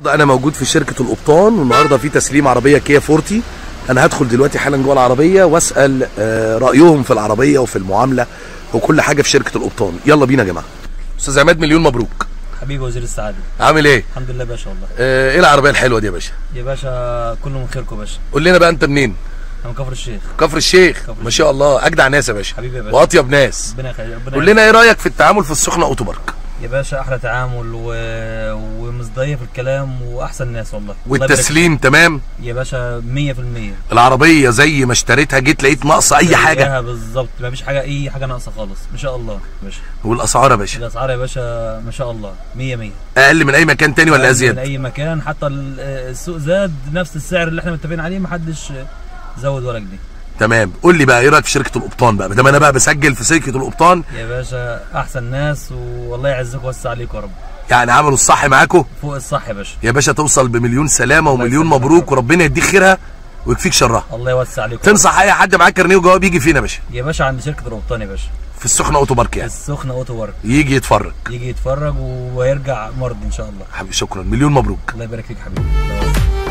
انا موجود في شركه القبطان والنهارده في تسليم عربيه كيا فورتي انا هدخل دلوقتي حالا جوه العربيه واسال آه، رايهم في العربيه وفي المعامله وكل حاجه في شركه القبطان يلا بينا يا جماعه استاذ عماد مليون مبروك حبيبي وزير السعاده عامل ايه الحمد لله يا باشا والله آه، ايه العربيه الحلوه دي يا باشا يا باشا كله من خيركم يا باشا قول لنا بقى انت منين انا من كفر الشيخ كفر الشيخ كفر ما شاء الله اجدع ناس يا باشا حبيبي يا باشا واطيب ناس ربنا يخليك ربنا قول لنا ايه رايك في التعامل في السخنه اوتوبارك يا باشا احلى تعامل و... ومصداقيه في الكلام واحسن ناس والله الله يبارك والتسليم تمام فيك. يا باشا 100% العربيه زي ما اشتريتها جيت لقيت ناقصه اي حاجه زيها بالظبط ما فيش حاجه اي حاجه ناقصه خالص ما شاء الله يا باشا والاسعار يا باشا الاسعار يا باشا ما شاء الله 100 100 اقل من اي مكان تاني ولا من ازيد اي مكان حتى ال- السوق زاد نفس السعر اللي احنا متفقين عليه ما حدش زود ولا جنيه تمام قول لي بقى ايه رايك في شركه القبطان بقى ما انا بقى بسجل في شركه القبطان يا باشا احسن ناس والله يعزكم ويوسع عليكم يا رب يعني عملوا الصح معاكم فوق الصح يا باشا يا باشا توصل بمليون سلامه ومليون يسلمك. مبروك وربنا يديك خيرها ويكفيك شرها الله يوسع عليكم تنصح اي حد معاه كارنيه وجواب يجي فينا يا باشا يا باشا عند شركه القبطان يا باشا في السخنه اوتو بارك يعني السخنه اوتو ورك يجي يتفرج يجي يتفرج ويرجع مرضي ان شاء الله حبيبي شكرا مليون مبروك الله يبارك فيك حبيبي الله يوسع.